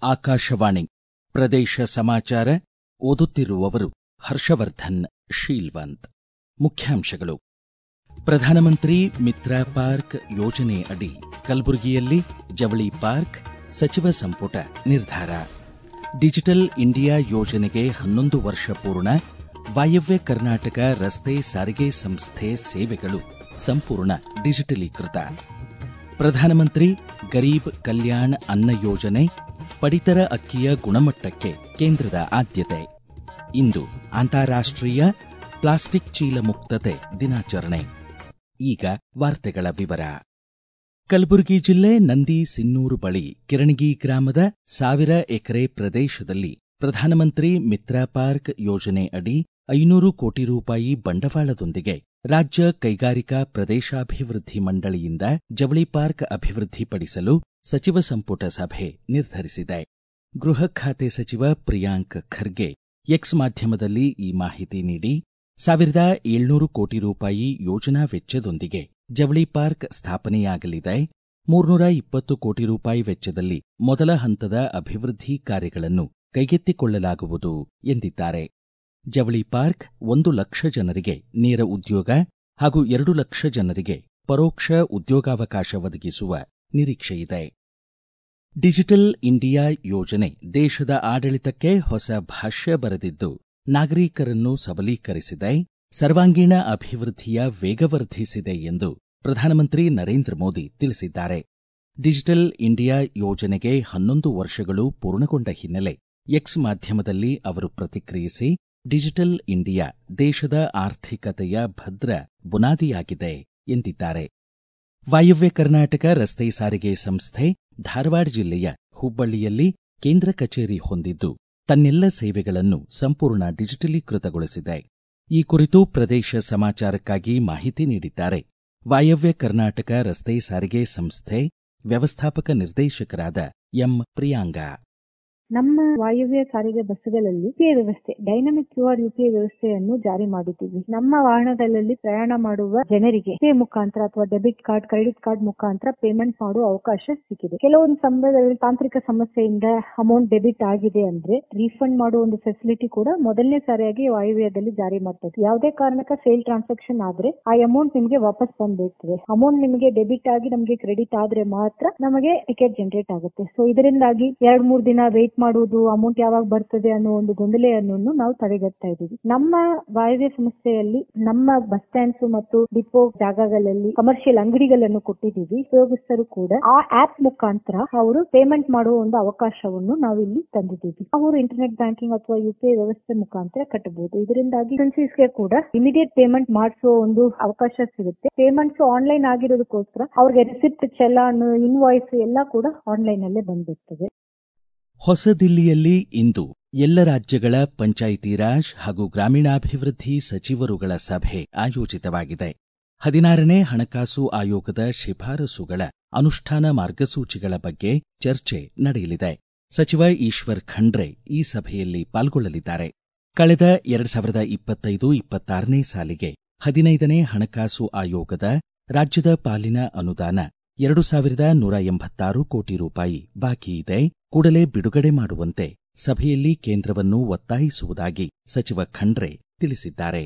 ಆಕಾಶವಾಣಿ ಪ್ರದೇಶ ಸಮಾಚಾರ ಓದುತ್ತಿರುವವರು ಹರ್ಷವರ್ಧನ್ ಶೀಲ್ವಂತ್ ಮುಖ್ಯಾಂಶಗಳು ಪ್ರಧಾನಮಂತ್ರಿ ಮಿತ್ರ ಪಾರ್ಕ್ ಯೋಜನೆ ಅಡಿ ಕಲಬುರಗಿಯಲ್ಲಿ ಜವಳಿ ಪಾರ್ಕ್ ಸಚಿವ ಸಂಪುಟ ನಿರ್ಧಾರ ಡಿಜಿಟಲ್ ಇಂಡಿಯಾ ಯೋಜನೆಗೆ ಹನ್ನೊಂದು ವರ್ಷ ಪೂರ್ಣ ವಾಯವ್ಯ ಕರ್ನಾಟಕ ರಸ್ತೆ ಸಾರಿಗೆ ಸಂಸ್ಥೆ ಸೇವೆಗಳು ಸಂಪೂರ್ಣ ಡಿಜಿಟಲೀಕೃತ ಪ್ರಧಾನಮಂತ್ರಿ ಗರೀಬ್ ಕಲ್ಯಾಣ್ ಅನ್ನ ಯೋಜನೆ ಪಡಿತರ ಅಕ್ಕಿಯ ಗುಣಮಟ್ಟಕ್ಕೆ ಕೇಂದ್ರದ ಆದ್ಯತೆ ಇಂದು ಅಂತಾರಾಷ್ಟ್ರೀಯ ಪ್ಲಾಸ್ಟಿಕ್ ಚೀಲ ಮುಕ್ತತೆ ದಿನಾಚರಣೆ ಈಗ ವಾರ್ತೆಗಳ ವಿವರ ಕಲಬುರಗಿ ಜಿಲ್ಲೆ ನಂದಿ ಸಿನ್ನೂರು ಬಳಿ ಕಿರಣಗಿ ಗ್ರಾಮದ ಸಾವಿರ ಎಕರೆ ಪ್ರದೇಶದಲ್ಲಿ ಪ್ರಧಾನಮಂತ್ರಿ ಮಿತ್ರ ಪಾರ್ಕ್ ಯೋಜನೆ ಅಡಿ ಐನೂರು ಕೋಟಿ ರೂಪಾಯಿ ಬಂಡವಾಳದೊಂದಿಗೆ ರಾಜ್ಯ ಕೈಗಾರಿಕಾ ಪ್ರದೇಶಾಭಿವೃದ್ಧಿ ಮಂಡಳಿಯಿಂದ ಜವಳಿ ಪಾರ್ಕ್ ಅಭಿವೃದ್ಧಿಪಡಿಸಲು ಸಚಿವ ಸಂಪುಟ ಸಭೆ ನಿರ್ಧರಿಸಿದೆ ಗೃಹ ಖಾತೆ ಸಚಿವ ಪ್ರಿಯಾಂಕ್ ಖರ್ಗೆ ಎಕ್ಸ್ ಮಾಧ್ಯಮದಲ್ಲಿ ಈ ಮಾಹಿತಿ ನೀಡಿ ಸಾವಿರದ ಏಳ್ನೂರು ಕೋಟಿ ರೂಪಾಯಿ ಯೋಜನಾ ವೆಚ್ಚದೊಂದಿಗೆ ಜವಳಿ ಪಾರ್ಕ್ ಸ್ಥಾಪನೆಯಾಗಲಿದೆ ಮೂರ್ನೂರ ಇಪ್ಪತ್ತು ಕೋಟಿ ರೂಪಾಯಿ ವೆಚ್ಚದಲ್ಲಿ ಮೊದಲ ಹಂತದ ಅಭಿವೃದ್ಧಿ ಕಾರ್ಯಗಳನ್ನು ಕೈಗೆತ್ತಿಕೊಳ್ಳಲಾಗುವುದು ಎಂದಿದ್ದಾರೆ ಜವಳಿ ಪಾರ್ಕ್ ಒಂದು ಲಕ್ಷ ಜನರಿಗೆ ನೇರ ಉದ್ಯೋಗ ಹಾಗೂ ಎರಡು ಲಕ್ಷ ಜನರಿಗೆ ಪರೋಕ್ಷ ಉದ್ಯೋಗಾವಕಾಶ ಒದಗಿಸುವ ನಿರೀಕ್ಷೆಯಿದೆ ಡಿಜಿಟಲ್ ಇಂಡಿಯಾ ಯೋಜನೆ ದೇಶದ ಆಡಳಿತಕ್ಕೆ ಹೊಸ ಭಾಷ್ಯ ಬರೆದಿದ್ದು ನಾಗರಿಕರನ್ನು ಸಬಲೀಕರಿಸಿದೆ ಸರ್ವಾಂಗೀಣ ಅಭಿವೃದ್ಧಿಯ ವೇಗವರ್ಧಿಸಿದೆ ಎಂದು ಪ್ರಧಾನಮಂತ್ರಿ ನರೇಂದ್ರ ಮೋದಿ ತಿಳಿಸಿದ್ದಾರೆ ಡಿಜಿಟಲ್ ಇಂಡಿಯಾ ಯೋಜನೆಗೆ ಹನ್ನೊಂದು ವರ್ಷಗಳು ಪೂರ್ಣಗೊಂಡ ಹಿನ್ನೆಲೆ ಎಕ್ಸ್ ಮಾಧ್ಯಮದಲ್ಲಿ ಅವರು ಪ್ರತಿಕ್ರಿಯಿಸಿ ಡಿಜಿಟಲ್ ಇಂಡಿಯಾ ದೇಶದ ಆರ್ಥಿಕತೆಯ ಭದ್ರ ಬುನಾದಿಯಾಗಿದೆ ಎಂದಿದ್ದಾರೆ ವಾಯವ್ಯ ಕರ್ನಾಟಕ ರಸ್ತೆ ಸಾರಿಗೆ ಸಂಸ್ಥೆ ಧಾರವಾಡ ಜಿಲ್ಲೆಯ ಹುಬ್ಬಳ್ಳಿಯಲ್ಲಿ ಕೇಂದ್ರ ಕಚೇರಿ ಹೊಂದಿದ್ದು ತನ್ನೆಲ್ಲ ಸೇವೆಗಳನ್ನು ಸಂಪೂರ್ಣ ಡಿಜಿಟಲೀಕೃತಗೊಳಿಸಿದೆ ಈ ಕುರಿತು ಪ್ರದೇಶ ಸಮಾಚಾರಕ್ಕಾಗಿ ಮಾಹಿತಿ ನೀಡಿದ್ದಾರೆ ವಾಯವ್ಯ ಕರ್ನಾಟಕ ರಸ್ತೆ ಸಾರಿಗೆ ಸಂಸ್ಥೆ ವ್ಯವಸ್ಥಾಪಕ ನಿರ್ದೇಶಕರಾದ ಎಂ ಪ್ರಿಯಾಂಗಾ ನಮ್ಮ ವಾಯವ್ಯ ಸಾರಿಗೆ ಬಸ್ಸುಗಳಲ್ಲಿ ಯುಪಿಐ ವ್ಯವಸ್ಥೆ ಡೈನಮಿಕ್ ಕ್ಯೂ ಆರ್ ಯುಪಿಐ ವ್ಯವಸ್ಥೆಯನ್ನು ಜಾರಿ ಮಾಡಿದ್ದೀವಿ ನಮ್ಮ ವಾಹನಗಳಲ್ಲಿ ಪ್ರಯಾಣ ಮಾಡುವ ಜನರಿಗೆ ಪೇ ಮುಖಾಂತರ ಅಥವಾ ಡೆಬಿಟ್ ಕಾರ್ಡ್ ಕ್ರೆಡಿಟ್ ಕಾರ್ಡ್ ಮುಖಾಂತರ ಪೇಮೆಂಟ್ ಮಾಡುವ ಅವಕಾಶ ಸಿಕ್ಕಿದೆ ಕೆಲವೊಂದು ಸಂದರ್ಭದಲ್ಲಿ ತಾಂತ್ರಿಕ ಸಮಸ್ಯೆಯಿಂದ ಅಮೌಂಟ್ ಡೆಬಿಟ್ ಆಗಿದೆ ಅಂದ್ರೆ ರೀಫಂಡ್ ಮಾಡುವ ಒಂದು ಫೆಸಿಲಿಟಿ ಕೂಡ ಮೊದಲನೇ ಸಾರಿಯಾಗಿ ವಾಯುವ್ಯದಲ್ಲಿ ಜಾರಿ ಮಾಡ್ತಾರೆ ಯಾವುದೇ ಕಾರಣಕ್ಕೆ ಫೇಲ್ ಟ್ರಾನ್ಸಾಕ್ಷನ್ ಆದ್ರೆ ಆ ಅಮೌಂಟ್ ನಿಮಗೆ ವಾಪಸ್ ಬಂದ್ಬಿಡ್ತದೆ ಅಮೌಂಟ್ ನಿಮಗೆ ಡೆಬಿಟ್ ಆಗಿ ನಮಗೆ ಕ್ರೆಡಿಟ್ ಆದ್ರೆ ಮಾತ್ರ ನಮಗೆ ಟಿಕೆಟ್ ಜನರೇಟ್ ಆಗುತ್ತೆ ಸೊ ಇದರಿಂದಾಗಿ ಎರಡ್ ಮೂರ್ ದಿನ ವೇಟ್ ಮಾಡುವುದು ಅಮೌಂಟ್ ಯಾವಾಗ ಬರ್ತದೆ ಅನ್ನೋ ಒಂದು ಗೊಂದಲೆಯನ್ನು ನಾವು ತಡೆಗಟ್ತಾ ಇದ್ದೀವಿ ನಮ್ಮ ವಾಯವ್ಯ ಸಂಸ್ಥೆಯಲ್ಲಿ ನಮ್ಮ ಬಸ್ ಸ್ಟ್ಯಾಂಡ್ಸ್ ಮತ್ತು ಡಿಪೋ ಜಾಗಗಳಲ್ಲಿ ಕಮರ್ಷಿಯಲ್ ಅಂಗಡಿಗಳನ್ನು ಕೊಟ್ಟಿದ್ದೀವಿ ಉಪಯೋಗಿಸ್ತರು ಕೂಡ ಆ ಆಪ್ ಮುಖಾಂತರ ಅವರು ಪೇಮೆಂಟ್ ಮಾಡುವ ಒಂದು ಅವಕಾಶವನ್ನು ನಾವು ಇಲ್ಲಿ ತಂದಿದ್ದೀವಿ ಅವರು ಇಂಟರ್ನೆಟ್ ಬ್ಯಾಂಕಿಂಗ್ ಅಥವಾ ಯುಪಿಐ ವ್ಯವಸ್ಥೆ ಮುಖಾಂತರ ಕಟ್ಟಬಹುದು ಇದರಿಂದಾಗಿ ಗೆ ಕೂಡ ಇಮಿಡಿಯೇಟ್ ಪೇಮೆಂಟ್ ಮಾಡಿಸುವ ಒಂದು ಅವಕಾಶ ಸಿಗುತ್ತೆ ಪೇಮೆಂಟ್ಸ್ ಆನ್ಲೈನ್ ಆಗಿರೋದಕ್ಕೋಸ್ಕರ ಅವ್ರಿಗೆ ರಿಸಿಪ್ಟ್ ಚಲಾನ್ ಇನ್ವಾಯ್ಸ್ ಎಲ್ಲ ಕೂಡ ಆನ್ಲೈನ್ ಅಲ್ಲೇ ಬಂದ್ಬಿಡ್ತದೆ ಹೊಸದಿಲ್ಲಿಯಲ್ಲಿ ಇಂದು ಎಲ್ಲ ರಾಜ್ಯಗಳ ಪಂಚಾಯಿತಿ ರಾಜ್ ಹಾಗೂ ಗ್ರಾಮೀಣಾಭಿವೃದ್ಧಿ ಸಚಿವರುಗಳ ಸಭೆ ಆಯೋಜಿತವಾಗಿದೆ ಹದಿನಾರನೇ ಹಣಕಾಸು ಆಯೋಗದ ಶಿಫಾರಸುಗಳ ಅನುಷ್ಠಾನ ಮಾರ್ಗಸೂಚಿಗಳ ಬಗ್ಗೆ ಚರ್ಚೆ ನಡೆಯಲಿದೆ ಸಚಿವ ಈಶ್ವರ್ ಖಂಡ್ರೆ ಈ ಸಭೆಯಲ್ಲಿ ಪಾಲ್ಗೊಳ್ಳಲಿದ್ದಾರೆ ಕಳೆದ ಎರಡ್ ಸಾವಿರದ ಇಪ್ಪತ್ತೈದು ಇಪ್ಪತ್ತಾರನೇ ಸಾಲಿಗೆ ಹದಿನೈದನೇ ಹಣಕಾಸು ಆಯೋಗದ ರಾಜ್ಯದ ಪಾಲಿನ ಅನುದಾನ ಎರಡು ಸಾವಿರದ ನೂರ ಎಂಬತ್ತಾರು ಕೋಟಿ ರೂಪಾಯಿ ಬಾಕಿ ಇದೆ ಕೂಡಲೇ ಬಿಡುಗಡೆ ಮಾಡುವಂತೆ ಸಭೆಯಲ್ಲಿ ಕೇಂದ್ರವನ್ನು ಒತ್ತಾಯಿಸುವುದಾಗಿ ಸಚಿವ ಖಂಡ್ರೆ ತಿಳಿಸಿದ್ದಾರೆ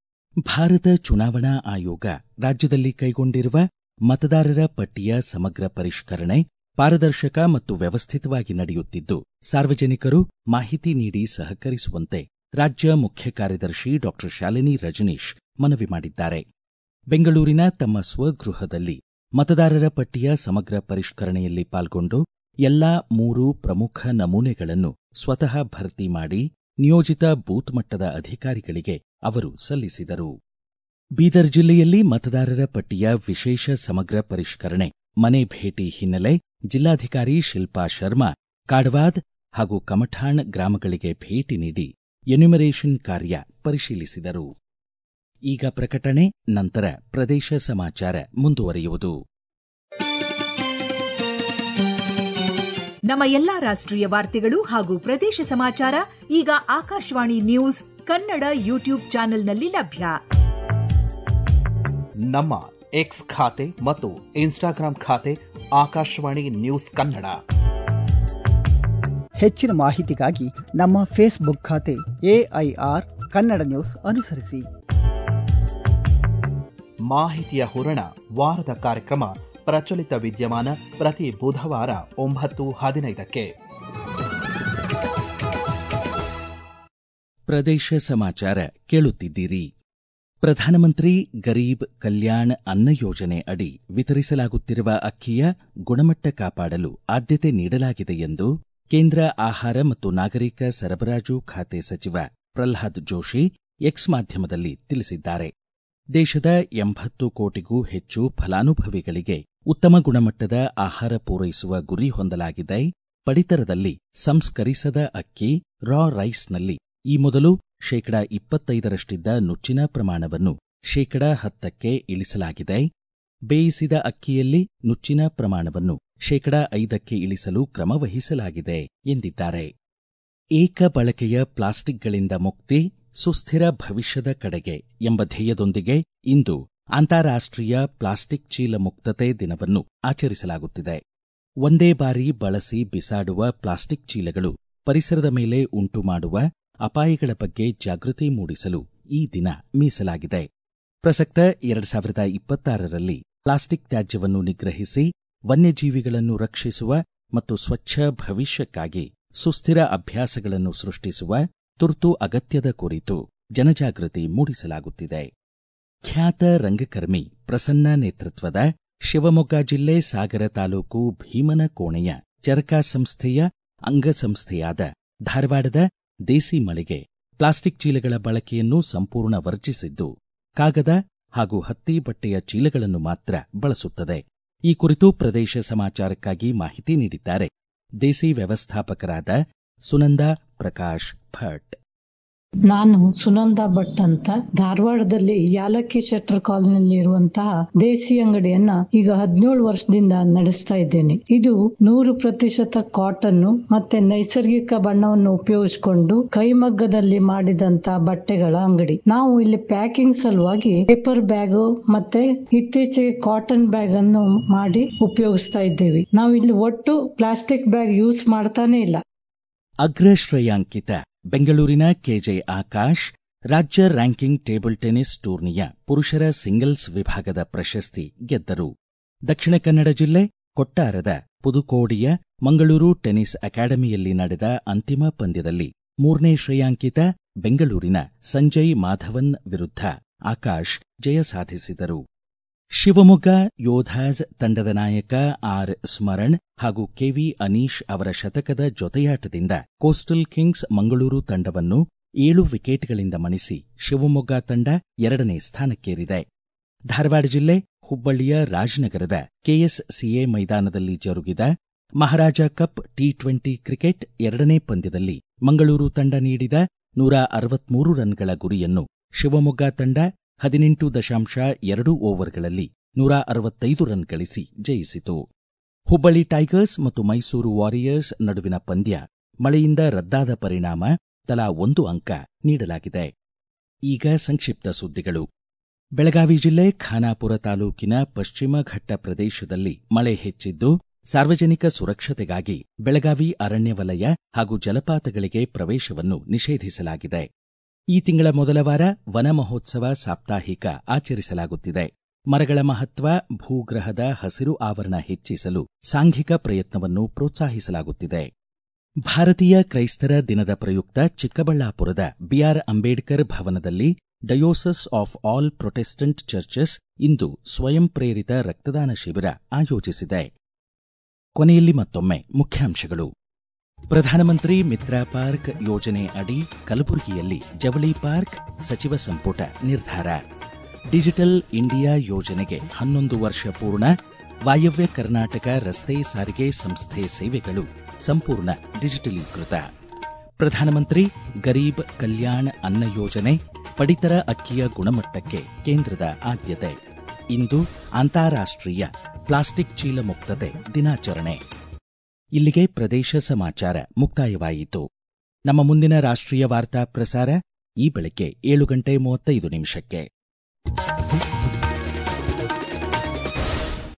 ಭಾರತ ಚುನಾವಣಾ ಆಯೋಗ ರಾಜ್ಯದಲ್ಲಿ ಕೈಗೊಂಡಿರುವ ಮತದಾರರ ಪಟ್ಟಿಯ ಸಮಗ್ರ ಪರಿಷ್ಕರಣೆ ಪಾರದರ್ಶಕ ಮತ್ತು ವ್ಯವಸ್ಥಿತವಾಗಿ ನಡೆಯುತ್ತಿದ್ದು ಸಾರ್ವಜನಿಕರು ಮಾಹಿತಿ ನೀಡಿ ಸಹಕರಿಸುವಂತೆ ರಾಜ್ಯ ಮುಖ್ಯ ಕಾರ್ಯದರ್ಶಿ ಡಾ ಶಾಲಿನಿ ರಜನೀಶ್ ಮನವಿ ಮಾಡಿದ್ದಾರೆ ಬೆಂಗಳೂರಿನ ತಮ್ಮ ಸ್ವಗೃಹದಲ್ಲಿ ಮತದಾರರ ಪಟ್ಟಿಯ ಸಮಗ್ರ ಪರಿಷ್ಕರಣೆಯಲ್ಲಿ ಪಾಲ್ಗೊಂಡು ಎಲ್ಲಾ ಮೂರು ಪ್ರಮುಖ ನಮೂನೆಗಳನ್ನು ಸ್ವತಃ ಭರ್ತಿ ಮಾಡಿ ನಿಯೋಜಿತ ಬೂತ್ ಮಟ್ಟದ ಅಧಿಕಾರಿಗಳಿಗೆ ಅವರು ಸಲ್ಲಿಸಿದರು ಬೀದರ್ ಜಿಲ್ಲೆಯಲ್ಲಿ ಮತದಾರರ ಪಟ್ಟಿಯ ವಿಶೇಷ ಸಮಗ್ರ ಪರಿಷ್ಕರಣೆ ಮನೆ ಭೇಟಿ ಹಿನ್ನೆಲೆ ಜಿಲ್ಲಾಧಿಕಾರಿ ಶಿಲ್ಪಾ ಶರ್ಮಾ ಕಾಡವಾದ್ ಹಾಗೂ ಕಮಠಾಣ್ ಗ್ರಾಮಗಳಿಗೆ ಭೇಟಿ ನೀಡಿ ಎನ್ಯುಮರೇಷನ್ ಕಾರ್ಯ ಪರಿಶೀಲಿಸಿದರು ಈಗ ಪ್ರಕಟಣೆ ನಂತರ ಪ್ರದೇಶ ಸಮಾಚಾರ ಮುಂದುವರಿಯುವುದು ನಮ್ಮ ಎಲ್ಲಾ ರಾಷ್ಟ್ರೀಯ ವಾರ್ತೆಗಳು ಹಾಗೂ ಪ್ರದೇಶ ಸಮಾಚಾರ ಈಗ ಆಕಾಶವಾಣಿ ನ್ಯೂಸ್ ಕನ್ನಡ ಯೂಟ್ಯೂಬ್ ಚಾನೆಲ್ನಲ್ಲಿ ಲಭ್ಯ ನಮ್ಮ ಎಕ್ಸ್ ಖಾತೆ ಮತ್ತು ಇನ್ಸ್ಟಾಗ್ರಾಂ ಖಾತೆ ಆಕಾಶವಾಣಿ ನ್ಯೂಸ್ ಕನ್ನಡ ಹೆಚ್ಚಿನ ಮಾಹಿತಿಗಾಗಿ ನಮ್ಮ ಫೇಸ್ಬುಕ್ ಖಾತೆ ಎಐಆರ್ ಕನ್ನಡ ನ್ಯೂಸ್ ಅನುಸರಿಸಿ ಮಾಹಿತಿಯ ಹೂರಣ ವಾರದ ಕಾರ್ಯಕ್ರಮ ಪ್ರಚಲಿತ ವಿದ್ಯಮಾನ ಪ್ರತಿ ಬುಧವಾರ ಒಂಬತ್ತು ಹದಿನೈದಕ್ಕೆ ಪ್ರದೇಶ ಸಮಾಚಾರ ಕೇಳುತ್ತಿದ್ದೀರಿ ಪ್ರಧಾನಮಂತ್ರಿ ಗರೀಬ್ ಕಲ್ಯಾಣ್ ಅನ್ನ ಯೋಜನೆ ಅಡಿ ವಿತರಿಸಲಾಗುತ್ತಿರುವ ಅಕ್ಕಿಯ ಗುಣಮಟ್ಟ ಕಾಪಾಡಲು ಆದ್ಯತೆ ನೀಡಲಾಗಿದೆ ಎಂದು ಕೇಂದ್ರ ಆಹಾರ ಮತ್ತು ನಾಗರಿಕ ಸರಬರಾಜು ಖಾತೆ ಸಚಿವ ಪ್ರಲ್ಹಾದ್ ಜೋಶಿ ಎಕ್ಸ್ ಮಾಧ್ಯಮದಲ್ಲಿ ತಿಳಿಸಿದ್ದಾರೆ ದೇಶದ ಎಂಬತ್ತು ಕೋಟಿಗೂ ಹೆಚ್ಚು ಫಲಾನುಭವಿಗಳಿಗೆ ಉತ್ತಮ ಗುಣಮಟ್ಟದ ಆಹಾರ ಪೂರೈಸುವ ಗುರಿ ಹೊಂದಲಾಗಿದೆ ಪಡಿತರದಲ್ಲಿ ಸಂಸ್ಕರಿಸದ ಅಕ್ಕಿ ರಾ ರೈಸ್ನಲ್ಲಿ ಈ ಮೊದಲು ಶೇಕಡ ಇಪ್ಪತ್ತೈದರಷ್ಟಿದ್ದ ನುಚ್ಚಿನ ಪ್ರಮಾಣವನ್ನು ಶೇಕಡ ಹತ್ತಕ್ಕೆ ಇಳಿಸಲಾಗಿದೆ ಬೇಯಿಸಿದ ಅಕ್ಕಿಯಲ್ಲಿ ನುಚ್ಚಿನ ಪ್ರಮಾಣವನ್ನು ಶೇಕಡ ಐದಕ್ಕೆ ಇಳಿಸಲು ಕ್ರಮ ವಹಿಸಲಾಗಿದೆ ಎಂದಿದ್ದಾರೆ ಏಕ ಬಳಕೆಯ ಪ್ಲಾಸ್ಟಿಕ್ಗಳಿಂದ ಮುಕ್ತಿ ಸುಸ್ಥಿರ ಭವಿಷ್ಯದ ಕಡೆಗೆ ಎಂಬ ಧ್ಯೇಯದೊಂದಿಗೆ ಇಂದು ಅಂತಾರಾಷ್ಟ್ರೀಯ ಪ್ಲಾಸ್ಟಿಕ್ ಚೀಲ ಮುಕ್ತತೆ ದಿನವನ್ನು ಆಚರಿಸಲಾಗುತ್ತಿದೆ ಒಂದೇ ಬಾರಿ ಬಳಸಿ ಬಿಸಾಡುವ ಪ್ಲಾಸ್ಟಿಕ್ ಚೀಲಗಳು ಪರಿಸರದ ಮೇಲೆ ಉಂಟು ಮಾಡುವ ಅಪಾಯಗಳ ಬಗ್ಗೆ ಜಾಗೃತಿ ಮೂಡಿಸಲು ಈ ದಿನ ಮೀಸಲಾಗಿದೆ ಪ್ರಸಕ್ತ ಎರಡ್ ಸಾವಿರದ ಇಪ್ಪತ್ತಾರರಲ್ಲಿ ಪ್ಲಾಸ್ಟಿಕ್ ತ್ಯಾಜ್ಯವನ್ನು ನಿಗ್ರಹಿಸಿ ವನ್ಯಜೀವಿಗಳನ್ನು ರಕ್ಷಿಸುವ ಮತ್ತು ಸ್ವಚ್ಛ ಭವಿಷ್ಯಕ್ಕಾಗಿ ಸುಸ್ಥಿರ ಅಭ್ಯಾಸಗಳನ್ನು ಸೃಷ್ಟಿಸುವ ತುರ್ತು ಅಗತ್ಯದ ಕುರಿತು ಜನಜಾಗೃತಿ ಮೂಡಿಸಲಾಗುತ್ತಿದೆ ಖ್ಯಾತ ರಂಗಕರ್ಮಿ ಪ್ರಸನ್ನ ನೇತೃತ್ವದ ಶಿವಮೊಗ್ಗ ಜಿಲ್ಲೆ ಸಾಗರ ತಾಲೂಕು ಭೀಮನಕೋಣೆಯ ಚರಕ ಸಂಸ್ಥೆಯ ಅಂಗಸಂಸ್ಥೆಯಾದ ಧಾರವಾಡದ ದೇಸಿ ಮಳಿಗೆ ಪ್ಲಾಸ್ಟಿಕ್ ಚೀಲಗಳ ಬಳಕೆಯನ್ನು ಸಂಪೂರ್ಣ ವರ್ಜಿಸಿದ್ದು ಕಾಗದ ಹಾಗೂ ಹತ್ತಿ ಬಟ್ಟೆಯ ಚೀಲಗಳನ್ನು ಮಾತ್ರ ಬಳಸುತ್ತದೆ ಈ ಕುರಿತು ಪ್ರದೇಶ ಸಮಾಚಾರಕ್ಕಾಗಿ ಮಾಹಿತಿ ನೀಡಿದ್ದಾರೆ ದೇಸಿ ವ್ಯವಸ್ಥಾಪಕರಾದ ಸುನಂದಾ ಪ್ರಕಾಶ್ ಭಟ್ ನಾನು ಸುನಂದಾ ಭಟ್ ಅಂತ ಧಾರವಾಡದಲ್ಲಿ ಯಾಲಕ್ಕಿ ಶೆಟ್ಟರ್ ಕಾಲೋನಿಯಲ್ಲಿ ಇರುವಂತಹ ದೇಸಿ ಅಂಗಡಿಯನ್ನ ಈಗ ಹದಿನೇಳು ವರ್ಷದಿಂದ ನಡೆಸ್ತಾ ಇದ್ದೇನೆ ಇದು ನೂರು ಪ್ರತಿಶತ ಕಾಟನ್ ಮತ್ತೆ ನೈಸರ್ಗಿಕ ಬಣ್ಣವನ್ನು ಉಪಯೋಗಿಸಿಕೊಂಡು ಕೈಮಗ್ಗದಲ್ಲಿ ಮಾಡಿದಂತ ಬಟ್ಟೆಗಳ ಅಂಗಡಿ ನಾವು ಇಲ್ಲಿ ಪ್ಯಾಕಿಂಗ್ ಸಲುವಾಗಿ ಪೇಪರ್ ಬ್ಯಾಗ್ ಮತ್ತೆ ಇತ್ತೀಚೆಗೆ ಕಾಟನ್ ಬ್ಯಾಗ್ ಅನ್ನು ಮಾಡಿ ಉಪಯೋಗಿಸ್ತಾ ಇದ್ದೇವೆ ನಾವು ಇಲ್ಲಿ ಒಟ್ಟು ಪ್ಲಾಸ್ಟಿಕ್ ಬ್ಯಾಗ್ ಯೂಸ್ ಮಾಡ್ತಾನೆ ಇಲ್ಲ ಅಗ್ರ ಶ್ರೇಯಾಂಕಿತ ಬೆಂಗಳೂರಿನ ಕೆಜೆ ಆಕಾಶ್ ರಾಜ್ಯ ರ್ಯಾಂಕಿಂಗ್ ಟೇಬಲ್ ಟೆನಿಸ್ ಟೂರ್ನಿಯ ಪುರುಷರ ಸಿಂಗಲ್ಸ್ ವಿಭಾಗದ ಪ್ರಶಸ್ತಿ ಗೆದ್ದರು ದಕ್ಷಿಣ ಕನ್ನಡ ಜಿಲ್ಲೆ ಕೊಟ್ಟಾರದ ಪುದುಕೋಡಿಯ ಮಂಗಳೂರು ಟೆನಿಸ್ ಅಕಾಡೆಮಿಯಲ್ಲಿ ನಡೆದ ಅಂತಿಮ ಪಂದ್ಯದಲ್ಲಿ ಮೂರನೇ ಶ್ರೇಯಾಂಕಿತ ಬೆಂಗಳೂರಿನ ಸಂಜಯ್ ಮಾಧವನ್ ವಿರುದ್ಧ ಆಕಾಶ್ ಜಯ ಸಾಧಿಸಿದರು ಶಿವಮೊಗ್ಗ ಯೋಧಾಸ್ ತಂಡದ ನಾಯಕ ಆರ್ ಸ್ಮರಣ್ ಹಾಗೂ ಕೆವಿ ಅನೀಶ್ ಅವರ ಶತಕದ ಜೊತೆಯಾಟದಿಂದ ಕೋಸ್ಟಲ್ ಕಿಂಗ್ಸ್ ಮಂಗಳೂರು ತಂಡವನ್ನು ಏಳು ವಿಕೆಟ್ಗಳಿಂದ ಮಣಿಸಿ ಶಿವಮೊಗ್ಗ ತಂಡ ಎರಡನೇ ಸ್ಥಾನಕ್ಕೇರಿದೆ ಧಾರವಾಡ ಜಿಲ್ಲೆ ಹುಬ್ಬಳ್ಳಿಯ ರಾಜನಗರದ ಕೆಎಸ್ಸಿಎ ಮೈದಾನದಲ್ಲಿ ಜರುಗಿದ Maharaja cup T twenty cricket ಎರಡನೇ ಪಂದ್ಯದಲ್ಲಿ ಮಂಗಳೂರು ತಂಡ ನೀಡಿದ ನೂರ ಅರವತ್ಮೂರು ರನ್ಗಳ ಗುರಿಯನ್ನು ಶಿವಮೊಗ್ಗ ತಂಡ ಹದಿನೆಂಟು ದಶಾಂಶ ಎರಡು ಓವರ್ಗಳಲ್ಲಿ ನೂರ ಅರವತ್ತೈದು ರನ್ ಗಳಿಸಿ ಜಯಿಸಿತು ಹುಬ್ಬಳ್ಳಿ ಟೈಗರ್ಸ್ ಮತ್ತು ಮೈಸೂರು ವಾರಿಯರ್ಸ್ ನಡುವಿನ ಪಂದ್ಯ ಮಳೆಯಿಂದ ರದ್ದಾದ ಪರಿಣಾಮ ತಲಾ ಒಂದು ಅಂಕ ನೀಡಲಾಗಿದೆ ಈಗ ಸಂಕ್ಷಿಪ್ತ ಸುದ್ದಿಗಳು ಬೆಳಗಾವಿ ಜಿಲ್ಲೆ ಖಾನಾಪುರ ತಾಲೂಕಿನ ಪಶ್ಚಿಮ ಘಟ್ಟ ಪ್ರದೇಶದಲ್ಲಿ ಮಳೆ ಹೆಚ್ಚಿದ್ದು ಸಾರ್ವಜನಿಕ ಸುರಕ್ಷತೆಗಾಗಿ ಬೆಳಗಾವಿ ಅರಣ್ಯ ವಲಯ ಹಾಗೂ ಜಲಪಾತಗಳಿಗೆ ಪ್ರವೇಶವನ್ನು ನಿಷೇಧಿಸಲಾಗಿದೆ ಈ ತಿಂಗಳ ಮೊದಲ ವಾರ ವನ ಮಹೋತ್ಸವ ಸಾಪ್ತಾಹಿಕ ಆಚರಿಸಲಾಗುತ್ತಿದೆ ಮರಗಳ ಮಹತ್ವ ಭೂಗ್ರಹದ ಹಸಿರು ಆವರಣ ಹೆಚ್ಚಿಸಲು ಸಾಂಘಿಕ ಪ್ರಯತ್ನವನ್ನು ಪ್ರೋತ್ಸಾಹಿಸಲಾಗುತ್ತಿದೆ ಭಾರತೀಯ ಕ್ರೈಸ್ತರ ದಿನದ ಪ್ರಯುಕ್ತ ಚಿಕ್ಕಬಳ್ಳಾಪುರದ ಬಿಆರ್ ಅಂಬೇಡ್ಕರ್ ಭವನದಲ್ಲಿ diocese of all protestant churches ಇಂದು ಸ್ವಯಂ ಪ್ರೇರಿತ ರಕ್ತದಾನ ಶಿಬಿರ ಆಯೋಜಿಸಿದೆ ಕೊನೆಯಲ್ಲಿ ಮತ್ತೊಮ್ಮೆ ಮುಖ್ಯಾಂಶಗಳು ಪ್ರಧಾನಮಂತ್ರಿ ಮಿತ್ರ ಪಾರ್ಕ್ ಯೋಜನೆ ಅಡಿ ಕಲಬುರಗಿಯಲ್ಲಿ ಜವಳಿ ಪಾರ್ಕ್ ಸಚಿವ ಸಂಪುಟ ನಿರ್ಧಾರ ಡಿಜಿಟಲ್ ಇಂಡಿಯಾ ಯೋಜನೆಗೆ ಹನ್ನೊಂದು ವರ್ಷ ಪೂರ್ಣ ವಾಯವ್ಯ ಕರ್ನಾಟಕ ರಸ್ತೆ ಸಾರಿಗೆ ಸಂಸ್ಥೆ ಸೇವೆಗಳು ಸಂಪೂರ್ಣ ಡಿಜಿಟಲೀಕೃತ ಪ್ರಧಾನಮಂತ್ರಿ ಗರೀಬ್ ಕಲ್ಯಾಣ್ ಅನ್ನ ಯೋಜನೆ ಪಡಿತರ ಅಕ್ಕಿಯ ಗುಣಮಟ್ಟಕ್ಕೆ ಕೇಂದ್ರದ ಆದ್ಯತೆ ಇಂದು ಅಂತಾರಾಷ್ಟ್ರೀಯ ಪ್ಲಾಸ್ಟಿಕ್ ಚೀಲ ಮುಕ್ತತೆ ದಿನಾಚರಣೆ ಇಲ್ಲಿಗೆ ಪ್ರದೇಶ ಸಮಾಚಾರ ಮುಕ್ತಾಯವಾಯಿತು ನಮ್ಮ ಮುಂದಿನ ರಾಷ್ಟ್ರೀಯ ವಾರ್ತಾ ಪ್ರಸಾರ ಈ ಬೆಳಗ್ಗೆ ಏಳು ಗಂಟೆ ಮೂವತ್ತೈದು ನಿಮಿಷಕ್ಕೆ